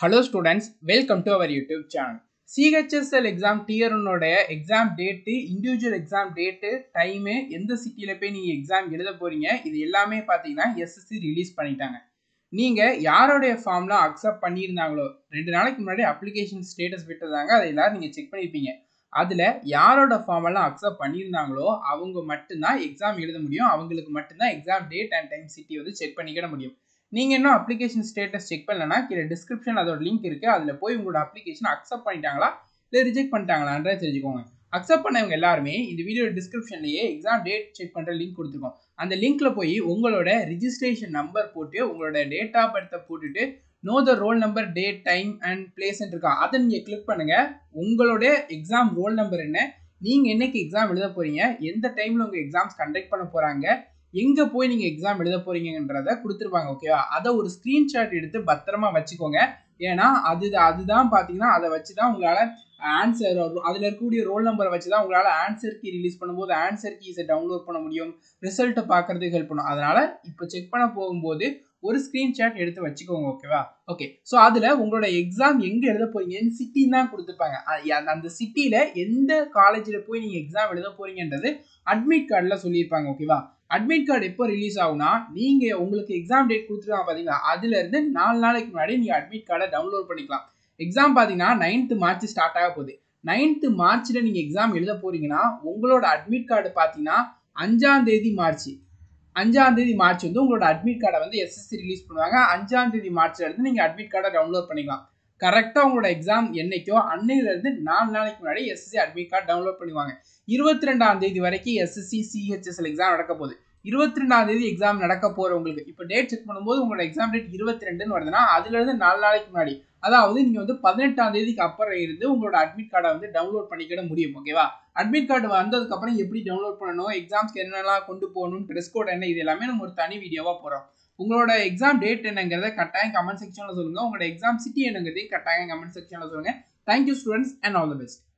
hello students welcome to our YouTube channel CHSL exam dear ஒன்னோடைய exam date individual exam date time எந்த சிட்டியில் போய் நீங்கள் exam எழுத போகிறீங்க இது எல்லாமே பார்த்தீங்கன்னா எஸ்எஸ்சி ரிலீஸ் பண்ணிட்டாங்க நீங்கள் யாரோடைய ஃபார்ம்லாம் அக்செப்ட் பண்ணியிருந்தாங்களோ ரெண்டு நாளைக்கு முன்னாடி அப்ளிகேஷன் ஸ்டேட்டஸ் விட்டுருந்தாங்க அதை எல்லாரும் நீங்கள் செக் பண்ணியிருப்பீங்க அதில் யாரோட ஃபார்ம் எல்லாம் அக்செப்ட் பண்ணியிருந்தாங்களோ அவங்க மட்டும்தான் எக்ஸாம் எழுத முடியும் அவங்களுக்கு மட்டும்தான் exam date and time city வந்து செக் பண்ணிக்கிட முடியும் நீங்கள் இன்னும் அப்ளிகேஷன் ஸ்டேட்டஸ் செக் பண்ணலன்னா கீழே டிஸ்கிரிப்ஷன் அதோட லிங்க் இருக்குது அதில் போய் உங்களோட அப்ளிகேஷன் அக்செப்ட் பண்ணிட்டாங்களா இல்லை ரிஜெக்ட் பண்ணிட்டாங்களான்றத தெரிஞ்சுக்கோங்க அக்செப்ட் பண்ணவங்க எல்லாருமே இந்த வீடியோ டிஸ்கிரிப்ஷன்லேயே எக்ஸாம் டேட் செக் பண்ணுற லிங்க் கொடுத்துருக்கோம் அந்த லிங்க்ல போய் உங்களோட ரிஜிஸ்ட்ரேஷன் நம்பர் போட்டு உங்களோட டேட் ஆஃப் பர்த்தை போட்டுட்டு know the roll number date time and place இருக்கா அதை நீங்கள் கிளிக் பண்ணுங்க உங்களோட எக்ஸாம் ரோல் நம்பர் என்ன நீங்கள் என்னைக்கு எக்ஸாம் எழுத போறீங்க எந்த டைமில் உங்கள் எக்ஸாம்ஸ் கண்டக்ட் பண்ண போகிறாங்க எங்கே போய் நீங்கள் எக்ஸாம் எழுத போறீங்கன்றத கொடுத்துருப்பாங்க ஓகேவா அதை ஒரு ஸ்க்ரீன்ஷாட் எடுத்து பத்திரமா வச்சுக்கோங்க ஏன்னா அது அதுதான் பார்த்தீங்கன்னா அதை வச்சு தான் உங்களால் ஆன்சர் அதில் இருக்கக்கூடிய ரோல் நம்பரை வச்சு தான் உங்களால் ஆன்சர் கீ ரிலீஸ் பண்ணும்போது ஆன்சர் கீஸை டவுன்லோட் பண்ண முடியும் ரிசல்ட்டை பார்க்கறதுக்கு ஹெல்ப் பண்ணும் அதனால் இப்போ செக் பண்ண போகும்போது ஒரு ஸ்க்ரீன்ஷாட் எடுத்து வச்சுக்கோங்க ஓகேவா ஓகே ஸோ அதில் உங்களோட எக்ஸாம் எங்கே எழுத போறீங்கன்னு சிட்டின்னு தான் கொடுத்துருப்பாங்க அந்த சிட்டியில் எந்த காலேஜில் போய் நீங்கள் எக்ஸாம் எழுத போறீங்கன்றது அட்மிட் கார்டில் சொல்லியிருப்பாங்க ஓகேவா அட்மிட் கார்டு எப்போ ரிலீஸ் ஆகுனா நீங்கள் உங்களுக்கு எக்ஸாம் டேட் கொடுத்துருக்காங்க பார்த்தீங்களா அதுலேருந்து நாலு நாளைக்கு முன்னாடி நீங்கள் அட்மிட் கார்டை டவுன்லோட் பண்ணிக்கலாம் எக்ஸாம் பார்த்தீங்கன்னா நைன்த்து மார்ச் ஸ்டார்ட் ஆக போகுது நைன்த்து மார்ச்சில் நீங்கள் எக்ஸாம் எழுத போறீங்கன்னா உங்களோட அட்மிட் கார்டு பார்த்தீங்கன்னா அஞ்சாம் தேதி மார்ச் அஞ்சாம் தேதி மார்ச் வந்து உங்களோட அட்மிட் கார்டை வந்து எஸ்எஸ்சி ரிலீஸ் பண்ணுவாங்க அஞ்சாம் தேதி மார்ச்ல இருந்து நீங்கள் அட்மிட் கார்டை டவுன்லோட் பண்ணிக்கலாம் கரெக்டாக உங்களோட எக்ஸாம் என்னைக்கோ அன்னையிலேருந்து நாலு நாளைக்கு முன்னாடி எஸ்எஸ்சி அட்மிட் கார்டு டவுன்லோட் பண்ணுவாங்க இருபத்தி ரெண்டாம் தேதி வரைக்கும் எஸ்எஸ்சி சிஹெச்எஸ்எல் எக்ஸாம் நடக்க போகுது இருபத்தி ரெண்டாம் தேதி எக்ஸாம் நடக்க போகிற உங்களுக்கு இப்போ டேட் செக் பண்ணும்போது உங்களோட எக்ஸாம் டேட் இருபத்தி ரெண்டுன்னு வருதுன்னா அதுலேருந்து நாலு நாளைக்கு முன்னாடி அதாவது நீங்கள் வந்து பதினெட்டாம் தேதிக்கு அப்புறம் இருந்து உங்களோட அட்மிட் கார்டை வந்து டவுன்லோட் பண்ணிக்கிட முடியும் ஓகேவா அட்மிட் கார்டு வந்ததுக்கப்புறம் எப்படி டவுன்லோட் பண்ணணும் எக்ஸாம்ஸ்க்கு என்னெல்லாம் கொண்டு போகணும் ட்ரெஸ் கோட் என்ன இது எல்லாமே நம்ம ஒரு தனி வீடியோவாக போகிறோம் உங்களோட எக்ஸாம் டேட் என்னங்கிறத கட்டாயம் கமெண்ட் செக்ஷனில் சொல்லுங்கள் உங்களோட எக்ஸாம் சிட்டி என்னங்கிறதையும் கட்டாயம் கமெண்ட் செக்ஷனில் சொல்லுங்கள் thank you students and all the best